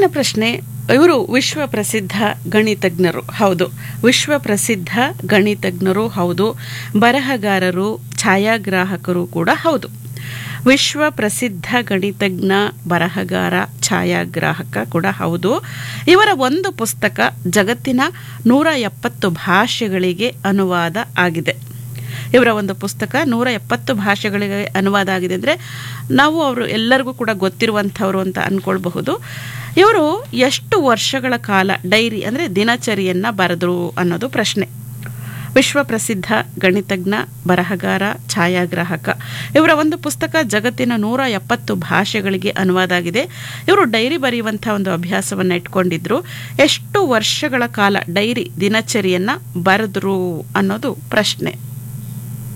ಮುಂದಿನ ಪ್ರಶ್ನೆ ಇವರು ವಿಶ್ವ ಪ್ರಸಿದ್ಧ ಗಣಿತಜ್ಞರು ಹೌದು ವಿಶ್ವ ಪ್ರಸಿದ್ಧ ಗಣಿತಜ್ಞರು ಹೌದು ಬರಹಗಾರರು ಛಾಯಾಗ್ರಾಹಕರು ಕೂಡ ಹೌದು ವಿಶ್ವ ಪ್ರಸಿದ್ಧ ಗಣಿತಜ್ಞ ಬರಹಗಾರ ಛಾಯಾಗ್ರಾಹಕ ಕೂಡ ಹೌದು ಇವರ ಒಂದು ಪುಸ್ತಕ ಜಗತ್ತಿನ ನೂರ ಎಪ್ಪತ್ತು ಭಾಷೆಗಳಿಗೆ ಅನುವಾದ ಆಗಿದೆ ಇವರ ಒಂದು ಪುಸ್ತಕ ನೂರ ಎಪ್ಪತ್ತು ಭಾಷೆಗಳಿಗೆ ಅನುವಾದ ಆಗಿದೆ ಅಂದರೆ ನಾವು ಅವರು ಎಲ್ಲರಿಗೂ ಕೂಡ ಗೊತ್ತಿರುವಂಥವ್ರು ಅಂತ ಅಂದ್ಕೊಳ್ಬಹುದು ಇವರು ಎಷ್ಟು ವರ್ಷಗಳ ಕಾಲ ಡೈರಿ ಅಂದರೆ ದಿನಚರಿಯನ್ನು ಬರೆದರು ಅನ್ನೋದು ಪ್ರಶ್ನೆ ವಿಶ್ವ ಪ್ರಸಿದ್ಧ ಗಣಿತಜ್ಞ ಬರಹಗಾರ ಛಾಯಾಗ್ರಾಹಕ ಇವರ ಒಂದು ಪುಸ್ತಕ ಜಗತ್ತಿನ ನೂರ ಎಪ್ಪತ್ತು ಭಾಷೆಗಳಿಗೆ ಅನುವಾದ ಆಗಿದೆ ಇವರು ಡೈರಿ ಬರೆಯುವಂಥ ಒಂದು ಅಭ್ಯಾಸವನ್ನು ಇಟ್ಕೊಂಡಿದ್ರು ಎಷ್ಟು ವರ್ಷಗಳ ಕಾಲ ಡೈರಿ ದಿನಚರಿಯನ್ನು ಬರೆದ್ರು ಅನ್ನೋದು ಪ್ರಶ್ನೆ